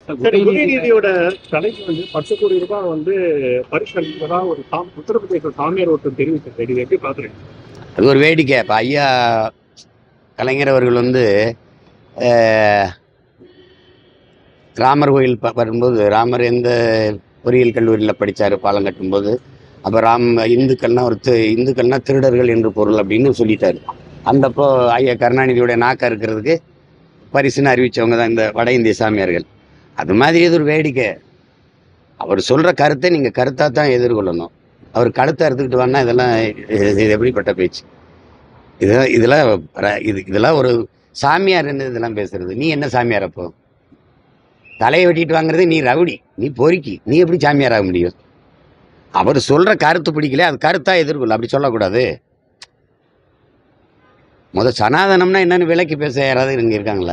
சரி உதயநிதியோட தலைக்கு வந்து பத்து கோடி ரூபாய் வந்து பரிசு அளிப்பதா ஒரு சாம் உத்தரப்பிரதேச சாமியார் ஒருத்தர் தெரிவிச்சிருக்காரு இது எப்படி பாக்குறீங்க அது ஒரு வேடிக்கை இப்போ ஐயா கலைஞர் அவர்கள் வந்து அஹ், ராமர் கோயில் ப- வரும்போது ராமர் எந்த பொறியியல் கல்லூரியில் படித்தார் பாலம் கட்டும்போது அப்போ ராம் இந்துக்கள்னா ஒரு தி- இந்துக்கள்னா திருடர்கள் என்று பொருள் அப்படின்னு சொல்லிட்டாரு அந்தப்போ ஐயா கருணாநிதியோட நாக்கா இருக்கிறதுக்கு பரிசுன்னு அறிவிச்சவங்க தான் இந்த வட இந்திய சாமியார்கள் அது மாதிரி இது ஒரு வேடிக்கை அவர் சொல்கிற கருத்தை நீங்கள் கருத்தாக தான் எதிர்கொள்ளணும் அவர் கழுத்தை அறுத்துக்கிட்டு வானா இதெல்லாம் இது இது எப்படிப்பட்ட பேச்சு இதெல்லாம் இதெல்லாம் ர- இது இதெல்லாம் ஒரு சாமியார் என்ன இதெல்லாம் பேசுறது நீ என்ன சாமியார் அப்போ தலையை வெட்டிட்டு வாங்குறது நீ ரவுடி நீ பொறுக்கி நீ எப்படி சாமியார் ஆக முடியும் அவர் சொல்ற கருத்து பிடிக்கல அது கருத்தா எதிர்கொள்ள அப்படி சொல்லக்கூடாது முத சனாதனம்னா என்னன்னு விலைக்கு பேச யாராவது இங்க இருக்காங்களா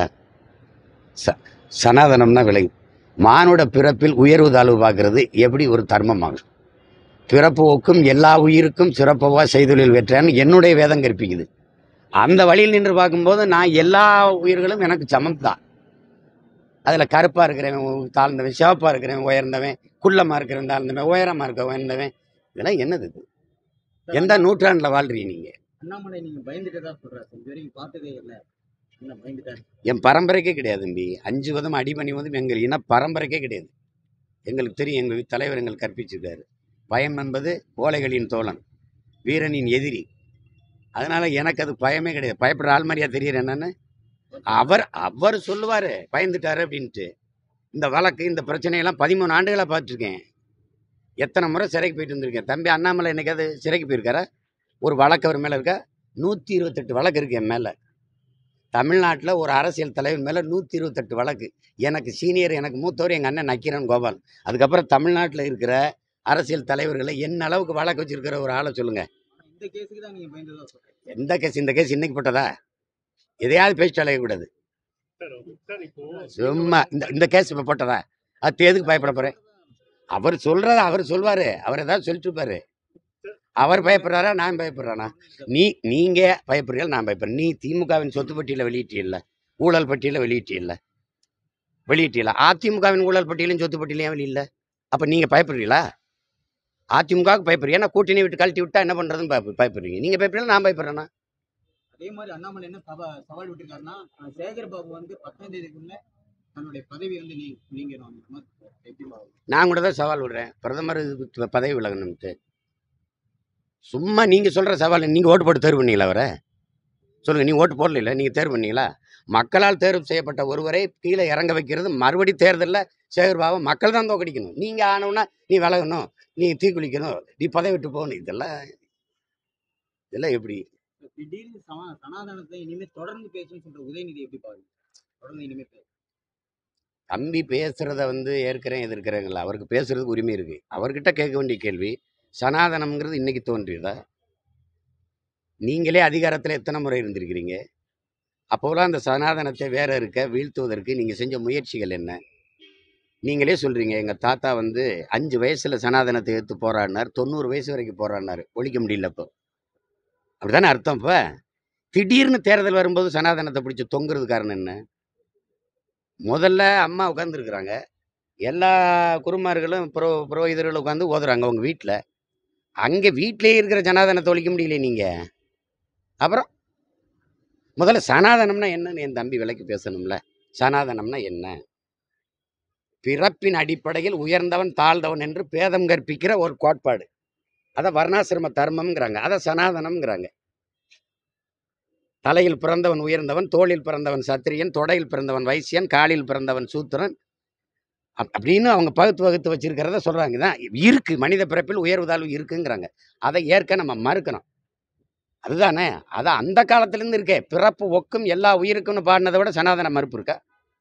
ச சனாதனம்னா விலை மானுட பிறப்பில் உயர்வு தாழ்வு பார்க்கறது எப்படி ஒரு தர்மமாகும் பிறப்பு ஒக்கும் எல்லா உயிருக்கும் சிறப்பவா செய்தொழில் வெற்றான்னு என்னுடைய வேதம் கற்பிக்குது அந்த வழியில் நின்று பார்க்கும்போது நான் எல்லா உயிர்களும் எனக்கு சமம் தான் அதில் கருப்பாக இருக்கிறவன் தாழ்ந்தவன் சிவப்பாக இருக்கிறவன் உயர்ந்தவன் குள்ளமாக இருக்கிறவன் தாழ்ந்தவன் உயரமாக இருக்க உயர்ந்தவன் இதெல்லாம் என்னது இது எந்த நூற்றாண்டில் வாழ்றீங்க நீங்கள் அண்ணாமலை நீங்க பயந்துட்டதா சொல்றாரு இது வரைக்கும் பார்த்ததே இல்ல என்ன பயந்துட்டாரு என் பரம்பரைக்கே கிடையாது தம்பி அஞ்சு வதம் அடிபணிவதும் எங்கள் இன பரம்பரைக்கே கிடையாது எங்களுக்கு தெரியும் எங்கள் தலைவர் எங்களுக்கு கற்பிச்சிருக்காரு பயம் என்பது கோழைகளின் தோழன் வீரனின் எதிரி அதனால எனக்கு அது பயமே கிடையாது பயப்படுற ஆள் மாதிரியா தெரியுற என்னன்னு அவர் அவர் சொல்லுவார் பயந்துட்டாரு அப்படின்ட்டு இந்த வழக்கு இந்த பிரச்சனையெல்லாம் பதிமூணு ஆண்டுகளாக பார்த்துருக்கேன் எத்தனை முறை சிறைக்கு போயிட்டு வந்திருக்கேன் தம்பி அண்ணாமலை என்னைக்காவது சிறைக்கு போயிருக்காரா ஒரு வழக்கு அவர் மேலே இருக்கா நூற்றி இருபத்தெட்டு வழக்கு இருக்கு என் மேலே தமிழ்நாட்டில் ஒரு அரசியல் தலைவர் மேலே நூற்றி இருபத்தெட்டு வழக்கு எனக்கு சீனியர் எனக்கு மூத்தவர் எங்கள் அண்ணன் நக்கீரன் கோபால் அதுக்கப்புறம் தமிழ்நாட்டில் இருக்கிற அரசியல் தலைவர்களை என்ன அளவுக்கு வழக்கு வச்சிருக்கிற ஒரு ஆளை சொல்லுங்கள் ஆனா இந்த கேஸுக்கு தான் நீங்க பயந்ததா சொல்றீங்க எந்த கேஸ் இந்த கேஸ் இன்னைக்கு போட்டதா எதையாவது பேசிட்டு அலையக்கூடாது சார் சார் இப்போ சும்மா இந்த இந்த கேஸ் இப்போ போட்டதா அது எதுக்கு பயப்பட போகிறேன் அவர் சொல்கிறத அவர் சொல்வார் அவர் ஏதாவது சொல்லிட்டு இருப்பாரு அவர் பயப்படுறாரா நான் பயப்படுறானா நீ நீங்கள் பயப்படுறீங்க நான் பயப்படுறேன் நீ திமுகவின் சொத்து பட்டியலை வெளியிட்டியல்ல ஊழல் பட்டியலை வெளியிட்டியல்ல வெளியிட்டியல அதிமுகவின் ஊழல் பட்டியலையும் சொத்து பட்டியலையும் வெளியில்ல அப்போ நீங்கள் பயப்படுறீங்களா அதிமுகவுக்கு பயப்படுறீங்க ஏன்னா கூட்டணி விட்டு கழட்டி விட்டா என்ன பண்ணுறதுன்னு பயப்பு பயப்படுறீங்க நீங்கள் பயப்படுறீங்களா நான் பயப்படுறேன்னா அதே மாதிரி அண்ணாமலை என்ன சவா சவால் விட்டுருக்காருன்னா அஹ், சேகர் பாபு வந்து பத்தாம் தேதிக்குள்ள தன்னுடைய பதவி வந்து நீ நீங்கணும் அந்த மாதிரி எப்படி பாபு நான் கூட தான் சவால் விடுறேன் பிரதமர் இதுக்கு பதவி விலகணும்ட்டு சும்மா நீங்கள் சொல்கிற சவால் நீங்கள் ஓட்டு போட்டு தேர்வு பண்ணீங்களா அவரை சொல்லுங்கள் நீ ஓட்டு போடல நீங்கள் தேர்வு பண்ணீங்களா மக்களால் தேர்வு செய்யப்பட்ட ஒருவரை கீழே இறங்க வைக்கிறது மறுபடி தேர்தலில் சேகர்பாபு மக்கள் தான் தோக்கடிக்கணும் நீங்கள் ஆனவுன்னா நீ விலகணும் நீ தீக்குளிக்கணும் நீ பதவி விட்டு போகணும் இதெல்லாம் இதெல்லாம் எப்படி திடீர்னு சமா சனாதனத்தை இனிமே தொடர்ந்து பேசுன்னு சொல்ற உதயநிதி எப்படி பாருங்க தொடர்ந்து இனிமே பேசு தம்பி பேசுகிறத வந்து ஏற்கிறேன் எதிர்க்கிறேங்களா அவருக்கு பேசுறதுக்கு உரிமை இருக்குது அவர்கிட்ட கேட்க வேண்டிய கேள்வி சனாதனம்ங்கிறது இன்னைக்கு தோன்றியதா நீங்களே அதிகாரத்தில் எத்தனை முறை இருந்திருக்கிறீங்க அப்போலாம் அந்த சனாதனத்தை வேற இருக்க வீழ்த்துவதற்கு நீங்கள் செஞ்ச முயற்சிகள் என்ன நீங்களே சொல்கிறீங்க எங்கள் தாத்தா வந்து அஞ்சு வயசில் சனாதனத்தை எடுத்து போராடினார் தொண்ணூறு வயசு வரைக்கும் போராடினார் ஒழிக்க முடியல இப்போ அப்படிதானே அர்த்தம் இப்போ திடீர்னு தேர்தல் வரும்போது சனாதனத்தை பிடிச்சி தொங்குறது காரணம் என்ன முதல்ல அம்மா உட்காந்துருக்குறாங்க எல்லா குருமார்களும் புரோ புரோகிதர்களும் உட்காந்து ஓதுறாங்க அவங்க வீட்டில் அங்கே வீட்டிலேயே இருக்கிற சனாதனத்தை ஒழிக்க முடியல நீங்கள் அப்புறம் முதல்ல சனாதனம்னா என்னன்னு என் தம்பி விலைக்கு பேசணும்ல சனாதனம்னா என்ன பிறப்பின் அடிப்படையில் உயர்ந்தவன் தாழ்ந்தவன் என்று பேதம் கற்பிக்கிற ஒரு கோட்பாடு அதை வர்ணாசிரம தர்மம்ங்கிறாங்க அதை சனாதனம்ங்கிறாங்க தலையில் பிறந்தவன் உயர்ந்தவன் தோளில் பிறந்தவன் சத்திரியன் தொடையில் பிறந்தவன் வைசியன் காலில் பிறந்தவன் சூத்திரன் அப்- அப்படின்னு அவங்க பகுத்து வகுத்து வச்சிருக்கிறத சொல்றாங்க தான் இருக்கு மனித பிறப்பில் உயர்வு தாழ்வு இருக்குங்கிறாங்க அதை ஏற்க நம்ம மறுக்கணும் அதுதானே அது அந்த காலத்திலேருந்து இருக்கே பிறப்பு ஒக்கும் எல்லா உயிருக்கும்னு பாடினதை விட சனாதன மறுப்பு இருக்கா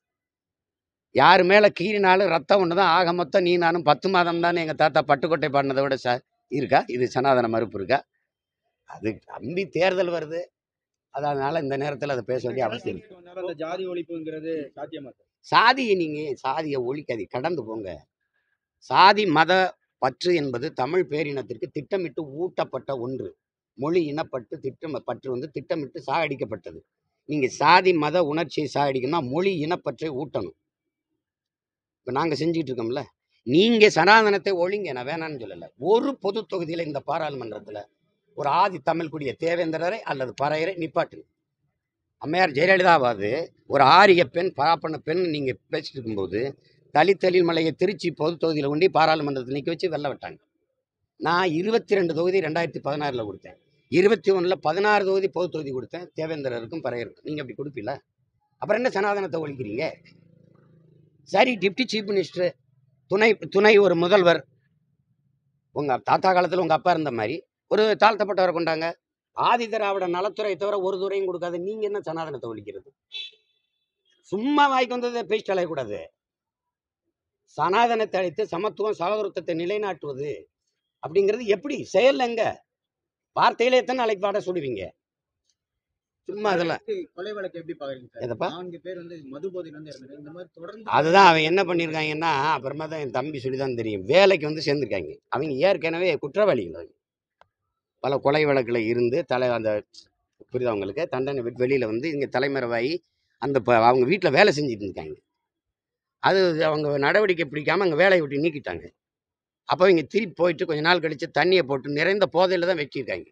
யார் மேலே கீறினாலும் ரத்தம் ஒன்று தான் ஆக மொத்தம் நீ நானும் பத்து மாதம் தானே எங்கள் தாத்தா பட்டுக்கோட்டை பாடினதை விட ச இருக்கா இது சனாதன மறுப்பு இருக்கா அது தம்பி தேர்தல் வருது அது அதனால இந்த நேரத்தில் அதை பேச வேண்டிய அவசியம் இல்லை. அந்த ஜாதி ஒழிப்புங்கிறது சாத்தியமா சாதியை நீங்கள் சாதியை ஒழிக்காது கடந்து போங்க சாதி மத பற்று என்பது தமிழ் பேரினத்திற்கு திட்டமிட்டு ஊட்டப்பட்ட ஒன்று மொழி இனப்பட்டு திட்டம் பற்று வந்து திட்டமிட்டு சாகடிக்கப்பட்டது நீங்கள் சாதி மத உணர்ச்சியை சாகடிக்கணும்னா மொழி இனப்பற்றை ஊட்டணும் இப்போ நாங்கள் செஞ்சுட்டு இருக்கோம்ல நீங்கள் சனாதனத்தை ஒழிங்க நான் வேணான்னு சொல்லலை ஒரு பொது தொகுதியில் இந்த பாராளுமன்றத்தில் ஒரு ஆதி தமிழ் குடிய தேவேந்திரரை அல்லது பறையரை நிப்பாட்டுங்க அம்மையார் ஜெயலலிதாவாது ஒரு ஆரிய பெண் பராப்பண்ண பெண் நீங்கள் பேசிட்டு இருக்கும்போது தலித்தலில் மலையை திருச்சி பொது தொகுதியில் கொண்டு பாராளுமன்றத்தில் நிற்க வச்சு வெல்ல விட்டாங்க நான் இருபத்தி ரெண்டு தொகுதி ரெண்டாயிரத்தி பதினாறில் கொடுத்தேன் இருபத்தி ஒன்றில் பதினாறு தொகுதி பொது தொகுதி கொடுத்தேன் தேவேந்திரருக்கும் பறையருக்கும் நீங்கள் அப்படி கொடுப்பீல அப்புறம் என்ன சனாதனத்தை ஒழிக்கிறீங்க சரி டிப்டி சீஃப் மினிஸ்டர் துணை துணை ஒரு முதல்வர் உங்கள் தாத்தா காலத்தில் உங்கள் அப்பா இருந்த மாதிரி ஒரு தாழ்த்தப்பட்டவரை கொண்டாங்க ஆதி திராவிட நலத்துறை தவிர ஒரு துறையும் கொடுக்காது நீங்கள் என்ன சனாதனத்தை ஒழிக்கிறது சும்மா வாய்க்கு வந்ததை பேசிட்டு அலையக்கூடாது சனாதனத்தை அழைத்து சமத்துவம் சகோதரத்துவத்தை நிலைநாட்டுவது அப்படிங்கிறது எப்படி செயல் எங்க வார்த்தையிலே எத்தனை நாளைக்கு பாட சொல்லுவீங்க சும்மா அதெல்லாம் கொலை வழக்கு எப்படி பாக்குறீங்க சார் எதப்பா நான்கு பேர் வந்து மது போதையில வந்து இறந்தாங்க இந்த மாதிரி தொடர்ந்து அதுதான் அவன் என்ன பண்ணியிருக்காங்கன்னா அப்புறமா தான் என் தம்பி சொல்லி தான் தெரியும் வேலைக்கு வந்து சேர்ந்துருக்காங்க அவங்க ஏற்கனவே குற்றவாளிகள் அவங்க பல கொலை வழக்கில் இருந்து தலை அந்த புரியுதா அவங்களுக்கு தண்டனை விட்டு வெளியில் வந்து இங்கே தலைமறைவாகி அந்த ப- அவங்க வீட்டில் வேலை செஞ்சுட்டு இருக்காங்க அது அவங்க நடவடிக்கை பிடிக்காம அங்கே வேலையை விட்டு நீக்கிட்டாங்க அப்போ இங்கே திருப்பி போயிட்டு கொஞ்ச நாள் கழித்து தண்ணியை போட்டு நிறைந்த போதையில் தான் வச்சிருக்காங்க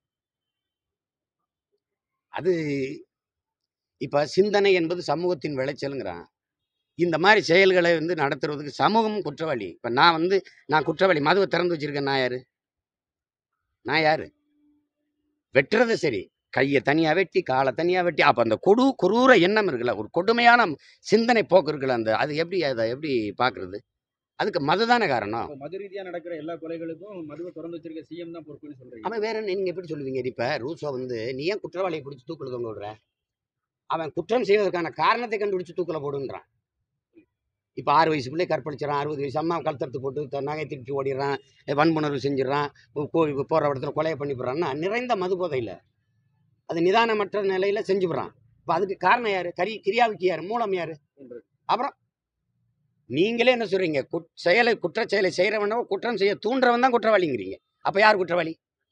அது இப்போ சிந்தனை என்பது சமூகத்தின் விளைச்சலுங்கிறான் இந்த மாதிரி செயல்களை வந்து நடத்துறதுக்கு சமூகம் குற்றவாளி இப்போ நான் வந்து நான் குற்றவாளி மதுவை திறந்து வச்சிருக்கேன் நான் யாரு நான் யாரு வெட்டுறது சரி கையை தனியாக வெட்டி காலை தனியாக வெட்டி அப்போ அந்த கொடு கொடூர எண்ணம் இருக்குல்ல ஒரு கொடுமையான சிந்தனை போக்கு இருக்குல்ல அந்த அது எப்படி அதை எப்படி பார்க்குறது அதுக்கு மது தானே காரணம் அப்போ மது ரீதியா நடக்கிற எல்லா கொலைகளுக்கும் மதுவை திறந்து வச்சிருக்க சிஎம் தான் பொறுப்புன்னு சொல்றீங்க அவன் வேற என்ன நீங்கள் எப்படி சொல்லுவீங்க இப்போ ரூசோ வந்து நீ ஏன் குற்றவாளியை பிடிச்சி தூக்கில் தொங்க விடுற அவன் குற்றம் செய்வதற்கான காரணத்தை கண்டுபிடிச்சு தூக்கில் போடுன்றான் இப்போ ஆறு வயசு பிள்ளை கற்பழிச்சிடறான் அறுபது வயசு அம்மா கழுத்தறுத்து போட்டு த- நகை திருப்பி ஓடிடுறான் வன்புணர்வு செஞ்சிடறான் போகிற இடத்துல கொலையை பண்ணி போடுறான்னா நிறைந்த மது போதையில் அது நிதானமற்ற நிலையில் செஞ்சு விடுறான் இப்போ அதுக்கு காரணம் யார் கரி கிரியாவுக்கு யார் மூலம் யார் அப்புறம் நீங்களே என்ன சொல்றீங்க குட் செயலை குற்ற செயலை செய்கிறவனோ குற்றம் செய்ய தூண்டுறவன் தான் குற்றவாளிங்கிறீங்க அப்போ யார் குற்றவாளி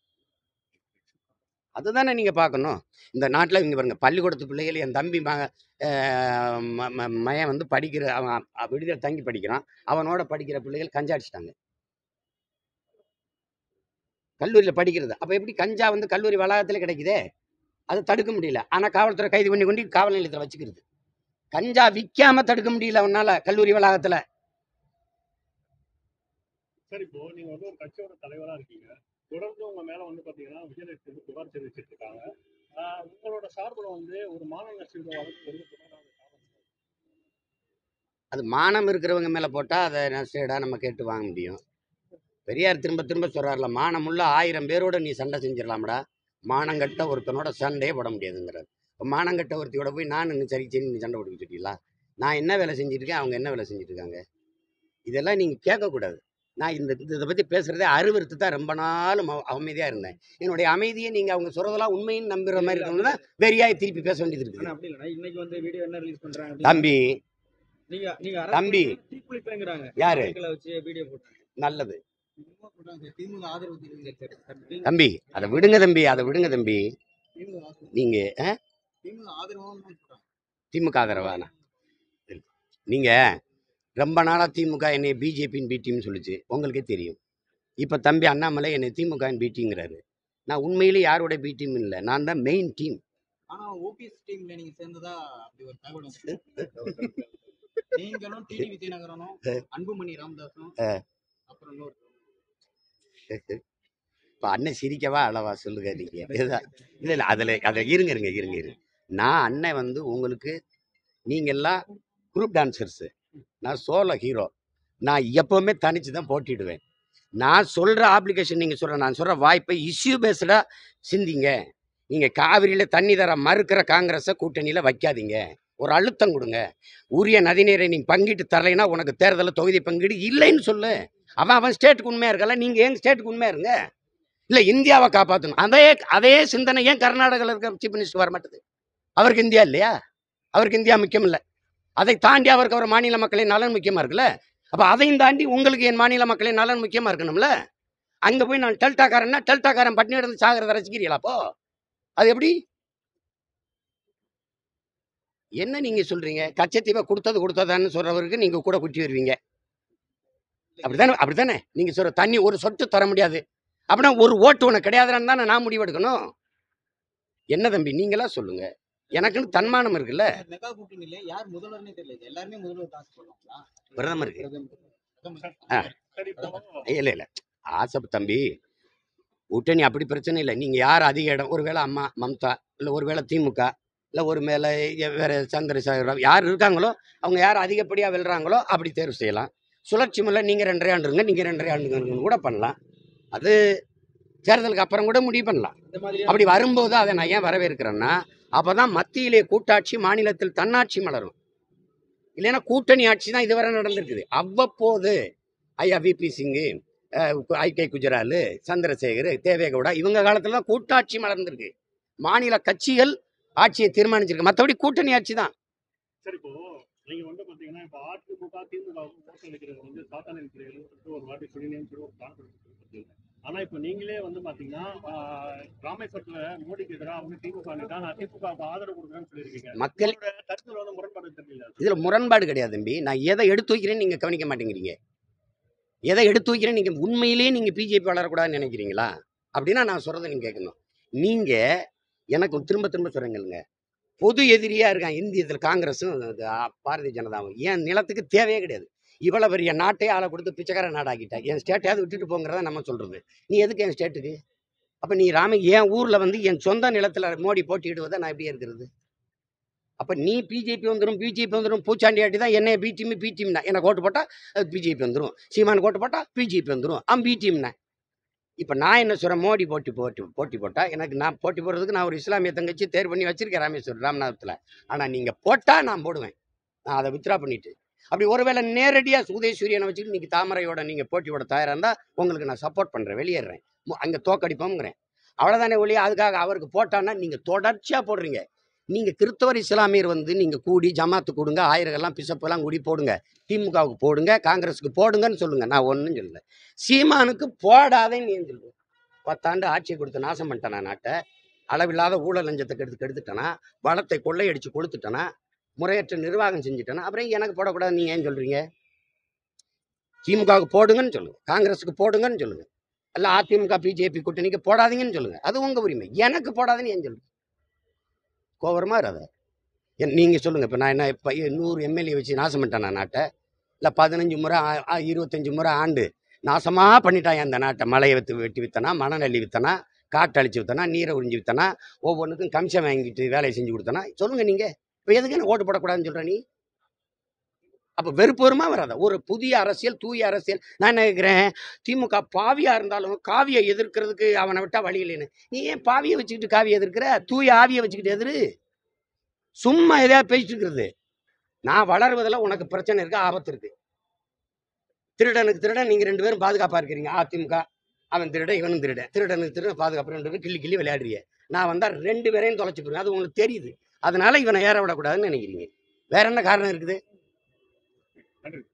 அதுதானே நீங்கள் பார்க்கணும் இந்த நாட்டில் இங்கே பாருங்க பள்ளிக்கூடத்து பிள்ளைகள் என் தம்பி மக அஹ், ம- ம- மகன் வந்து படிக்கிற அவன் அ- விடுதியில் தங்கி படிக்கிறான் அவனோட படிக்கிற பிள்ளைகள் கஞ்சா அடிச்சிட்டாங்க கல்லூரியில் படிக்கிறது அப்போ எப்படி கஞ்சா வந்து கல்லூரி வளாகத்தில் கிடைக்குதே அது தடுக்க முடியல ஆனால் காவல்துறை கைது பண்ணி கொண்டு காவல் நிலையத்தில் வச்சுக்கிறது கஞ்சா விற்காம தடுக்க முடியல அவனால கல்லூரி வளாகத்தில் சரி இப்போ நீங்க வந்து ஒரு கட்சியோட தலைவரா இருக்கீங்க தொடர்ந்து உங்க மேல வந்து பாத்தீங்கன்னா விஜயலட்சுமி வந்து புகார் தெரிவிச்சிட்டு இருக்காங்க ஆஹ் உங்களோட சார்பில் வந்து ஒரு மாநில நஷ்ட வழக்கு வந்து தொடராத காரணம் அது மானம் இருக்கிறவங்க மேலே போட்டால் அதை நஷ்டேடா நம்ம கேட்டு வாங்க முடியும் பெரியார் திரும்ப திரும்ப சொல்கிறார்ல மானமுள்ள ஆயிரம் பேரோட நீ சண்டை செஞ்சிடலாம்டா மானங்கட்ட ஒருத்தனோட சண்டையே போட முடியாதுங்கிறார் இப்போ மானங்கட்ட ஒருத்தியோட போய் நான் இன்னும் சரி சரி நீ சண்டை போட்டு வச்சுட்டீங்களா நான் என்ன வேலை செஞ்சுட்டு இருக்கேன் அவங்க என்ன வேலை செஞ்சுட்டு இருக்காங்க இதெல்லாம் நீங்கள் கேட்கக்கூடாது நான் இந்த இதை பற்றி பேசுகிறதே அருவருத்து தான் ரொம்ப நாளும் அமைதியாக இருந்தேன் என்னுடைய அமைதியை நீங்கள் அவங்க சொல்கிறதெல்லாம் உண்மைன்னு நம்புற மாதிரி இருக்கவங்க தான் வெறியாய் திருப்பி பேச வேண்டியது இருக்குது ஆனா அப்படி இல்லைண்ணா இன்னைக்கு வந்து வீடியோ என்ன ரிலீஸ் பண்றாங்க தம்பி நீங்க நீங்க தம்பி. தீக்குளிப்பேங்கிறாங்க யாரு வச்சு வீடியோ போட்டாங்க நல்லது திமுக போட்டாங்க திமுக ஆதரவு தெரிவிச்சு தம்பி அதை விடுங்க தம்பி அதை விடுங்க தம்பி திமுக ஆதரவு நீங்கள் திமுக ஆதரவும் போட்டாங்க திமுக ஆதரவானா நீங்கள் ரொம்ப நாளாக திமுக என்னை பிஜேபியின் பி டீம்னு சொல்லுச்சு உங்களுக்கே தெரியும் இப்போ தம்பி அண்ணாமலை என்னை திமுகவின் பி டீங்கிறாரு நான் உண்மையிலே யாரோட பி டீம் இல்லை நான் தான் மெயின் டீம் ஆனா ஓபிஎஸ் டீம்ல நீங்க சேர்ந்ததா அப்படி ஒரு தகவல் வந்து நீங்களும் டிடி விஜயநகரனும் அன்புமணி ராமதாஸும் அப்புறம் இன்னொரு இப்போ அண்ணன் சிரிக்கவா அளவா சொல்லுங்க நீங்கள் இல்லை இல்லை அதில் அதில் இருங்க இருங்க இருங்க இருங்க நான் அண்ணன் வந்து உங்களுக்கு நீங்கள்லாம் குரூப் டான்சர்ஸு நான் சோலோ ஹீரோ நான் எப்போவுமே தனிச்சு தான் போட்டிடுவேன் நான் சொல்கிற ஆப்ளிகேஷன் நீங்கள் சொல்கிற நான் சொல்கிற வாய்ப்பை இஷ்யூ பேஸ்டாக சிந்திங்க நீங்கள் காவிரியில் தண்ணி தர மறுக்கிற காங்கிரஸை கூட்டணியில் வைக்காதீங்க ஒரு அழுத்தம் கொடுங்க உரிய நதிநீரை நீ பங்கிட்டு தரலைன்னா உனக்கு தேர்தலில் தொகுதி பங்கீடு இல்லைன்னு சொல்லு அவன் அவன் ஸ்டேட்டுக்கு உண்மையாக இருக்கல நீங்கள் ஏன் ஸ்டேட்டுக்கு உண்மையாக இருங்க இல்லை இந்தியாவை காப்பாற்றணும் அதே அதே சிந்தனை ஏன் கர்நாடகாவில் இருக்க சீஃப் மினிஸ்டர் வர மாட்டேது அவருக்கு இந்தியா இல்லையா அவருக்கு இந்தியா முக்கியம் இல்லை அதை தாண்டி அவருக்கு அவர் மாநில மக்களின் நலன் முக்கியமாக இருக்குல்ல அப்போ அதையும் தாண்டி உங்களுக்கு என் மாநில மக்களின் நலன் முக்கியமாக இருக்கணும்ல அங்கே போய் நான் டெல்டாக்காரன்னா டெல்டாக்காரன் பட்டினி கிடந்து சாகிறத ரசிக்கிறீங்களா அப்போ அது எப்படி என்ன நீங்க சொல்றீங்க கச்சத்தீவை கொடுத்தது கொடுத்ததான்னு சொல்றவருக்கு நீங்க கூட குட்டி வருவீங்க அப்படித்தானே அப்படித்தானே நீங்க சொல்ற தண்ணி ஒரு சொட்டு தர முடியாது அப்படின்னா ஒரு ஓட்டு உனக்கு கிடையாதுன்னு தானே நான் முடிவெடுக்கணும் என்ன தம்பி நீங்களா சொல்லுங்க எனக்குன்னு தன்மானம் இருக்குல்ல மெகா கூட்டணியில யார் முதல்வர்னே தெரியல இது எல்லாருமே முதல்வர் காசு போடுவாங்களா பிரதமருக்கு பிரதமர். ஆ. சரி இப்போ இல்ல இல்ல ஆசை தம்பி கூட்டணி அப்படி பிரச்சனை இல்லை நீங்க யார் அதிக இடம் ஒருவேளை அம்மா மம்தா இல்ல ஒருவேளை திமுக இல்ல ஒரு மேல வேற சந்திரசேகர ராவ் யார் இருக்காங்களோ அவங்க யார் அதிகப்படியா வெல்றாங்களோ அப்படி தேர்வு செய்யலாம் சுழற்சி முறை நீங்க ரெண்டரை ஆண்டுங்க நீங்க ரெண்டரை ஆண்டுங்க கூட பண்ணலாம் அது தேர்தலுக்கு அப்புறம் கூட முடிவு பண்ணலாம் இந்த மாதிரி அப்படி வரும்போது அதை நான் ஏன் வரவேற்கிறேன்னா அப்பதான் மத்தியிலே கூட்டாட்சி மாநிலத்தில் தன்னாட்சி மலரும் இல்லைன்னா கூட்டணி ஆட்சி தான் இதுவரை நடந்திருக்குது அவ்வப்போது ஐயா V P Singh I K Gujral Chandrashekhar Deve Gowda இவங்க காலத்துல தான் கூட்டாட்சி மலர்ந்திருக்கு மாநில கட்சிகள் ஆட்சியை தீர்மானிச்சிருக்கு மற்றபடி கூட்டணி ஆட்சி தான் சரி இப்போ நீங்க வந்து பாத்தீங்கன்னா இப்போ அதிமுக திமுக ஓட்டு அளிக்கிறது வந்து சாத்தானின் பிள்ளைகள்னு சொல்லிட்டு ஒரு வாட்டி சொல்லினேன்னு சொல்லி ஒரு கான்ஃபரன்ஸ் கொடுத்தீங்க ஆனா இப்போ நீங்களே வந்து பாத்தீங்கன்னா ஆஹ், ராமேஸ்வரத்துல மோடிக்கு எதிராக வந்து திமுக அணிதான் நான் திமுக க்கு ஆதரவு கொடுக்குறேன்னு சொல்லியிருக்கீங்க மக்கள் உங்களோட கருத்துல வந்து முரண்பாடு தெரியல இதுல முரண்பாடு கிடையாது தம்பி நான் எதை எடுத்து வைக்கிறேன்னு நீங்க கவனிக்க மாட்டேங்கிறீங்க எதை எடுத்து வைக்கிறேன்னு நீங்க உண்மையிலேயே நீங்க பிஜேபி வளரக்கூடாதுன்னு நினைக்கிறீங்களா அப்படின்னா நான் சொல்றதை நீங்க கேட்கணும் நீங்க எனக்கு திரும்ப திரும்ப சொல்றீங்க பொது எதிரியா இருக்கான் இந்தியத்தில் காங்கிரஸும் அது, ஆ, பாரதிய ஜனதாவும் என் நிலத்துக்கு தேவையே கிடையாது இவ்வளவு பெரிய நாட்டே ஆளை கொடுத்து பிச்சைக்கார நாடாக்கிட்டா என் ஸ்டேட்டையாவது விட்டுட்டு போங்கிறத நம்ம சொல்றது நீ எதுக்கு என் ஸ்டேட்டுக்கு அப்ப நீ ராம என் ஊர்ல வந்து என் சொந்த நிலத்துல மோடி போட்டியிடுவதை நான் எப்படி இருக்கிறது அப்ப நீ பிஜேபி வந்துடும் பிஜேபி வந்துடும் பூச்சாண்டி ஆட்டி தான் என்ன பி டீம் பி டீம்னா எனக்கு ஓட்டு போட்டா அது பிஜேபி வந்துடும் சீமானுக்கு ஓட்டு போட்டா பிஜேபி வந்துடும் அவன் பி டீம்னா இப்போ நான் என்ன சொல்கிறேன் மோடி போட்டி போட்டி போட்டி போட்டால் எனக்கு நான் போட்டி போடுறதுக்கு நான் ஒரு இஸ்லாமிய தங்கச்சி தேர்வு பண்ணி வச்சிருக்கேன் ராமேஸ்வரம் ராமநாதத்தில் ஆனால் நீங்கள் போட்டால் நான் போடுவேன் நான் அதை வித்ரா பண்ணிட்டு அப்படி ஒருவேளை நேரடியாக உதயசூரியனை வச்சுட்டு நீங்கள் தாமரையோட நீங்கள் போட்டி போட தயாராக இருந்தால் உங்களுக்கு நான் சப்போர்ட் பண்ணுறேன் வெளியேறேன் அங்கே தோக்கடிப்போங்கிறேன் அவ்வளோதானே ஒழிய அதுக்காக அவருக்கு போட்டான்னா நீங்கள் தொடர்ச்சியாக போடுறீங்க நீங்கள் கிறிஸ்தவர் இஸ்லாமியர் வந்து நீங்கள் கூடி ஜமாத்து கொடுங்க ஆயிரங்கள்லாம் பிசப்பெல்லாம் கூடி போடுங்க திமுகவுக்கு போடுங்க காங்கிரஸுக்கு போடுங்கன்னு சொல்லுங்க நான் ஒன்றும் சொல்லல சீமானுக்கு போடாதேன்னு ஏன் சொல்லுங்க பத்தாண்டு ஆட்சியை கொடுத்து நாசம் பண்ணிட்டேனா நாட்டை அளவில்லாத ஊழல் லஞ்சத்தை கெடுத்து கெடுத்துட்டேனா வளத்தை கொள்ளையடிச்சு கொடுத்துட்டேனா முறையற்ற நிர்வாகம் செஞ்சுட்டேனா அப்புறம் எனக்கு போடக்கூடாது நீங்க ஏன் சொல்றீங்க திமுகவுக்கு போடுங்கன்னு சொல்லுங்க காங்கிரஸுக்கு போடுங்கன்னு சொல்லுங்க அல்ல அதிமுக பிஜேபி கூட்டணிக்கு போடாதீங்கன்னு சொல்லுங்க அது உங்க உரிமை எனக்கு போடாதுன்னு ஏன் சொல்லுங்க கோவரமா இராத என் நீங்க சொல்லுங்க இப்போ நான் என்ன இப்போ நூறு எம்எல்ஏ வச்சு நாசம் பண்ணிட்டேனா நாட்டை இல்லை பதினஞ்சு முறை ஆ- ஆ- இருபத்தஞ்சு முறை ஆண்டு நாசமா பண்ணிட்டான் அந்த நாட்டை மலையை வித்து வெட்டி வித்தனா மணநெல்லி வித்தனா காட்டு அழிச்சு வித்தனா நீரை உறிஞ்சி வித்தனா ஒவ்வொன்றுக்கும் கமிஷன் வாங்கிட்டு வேலையை செஞ்சு கொடுத்தனா சொல்லுங்க நீங்க இப்போ எதுக்கு என்ன ஓட்டு போடக்கூடாதுன்னு சொல்ற நீ அப்போ வெறுப்பு வருமா வராதா ஒரு புதிய அரசியல் தூய அரசியல் நான் என்ன கேட்குறேன் திமுக பாவியா இருந்தாலும் காவியை எதிர்க்கிறதுக்கு அவனை விட்டா வழி இல்லைன்னு நீ ஏன் பாவியை வச்சுக்கிட்டு காவியை எதிர்க்கிற தூய ஆவியை வச்சுக்கிட்டு எதிரு சும்மா எதையாவது பேசிட்டு இருக்கிறது நான் வளருவதில் உனக்கு பிரச்சனை இருக்கு ஆபத்து இருக்கு திருடனுக்கு திருடன் நீங்க ரெண்டு பேரும் பாதுகாப்பா இருக்கிறீங்க அதிமுக அவன் திருடன் இவனும் திருடன் திருடனுக்கு திருடன் பாதுகாப்பு ரெண்டு பேரும் கிள்ளி கிள்ளி விளையாடுறீங்க நான் வந்தா ரெண்டு பேரையும் தொலைச்சு போடுவேன் அது உங்களுக்கு தெரியுது அதனால இவனை ஏற விடக்கூடாதுன்னு நினைக்கிறீங்க வேற என்ன காரணம் இருக்குது நன்றி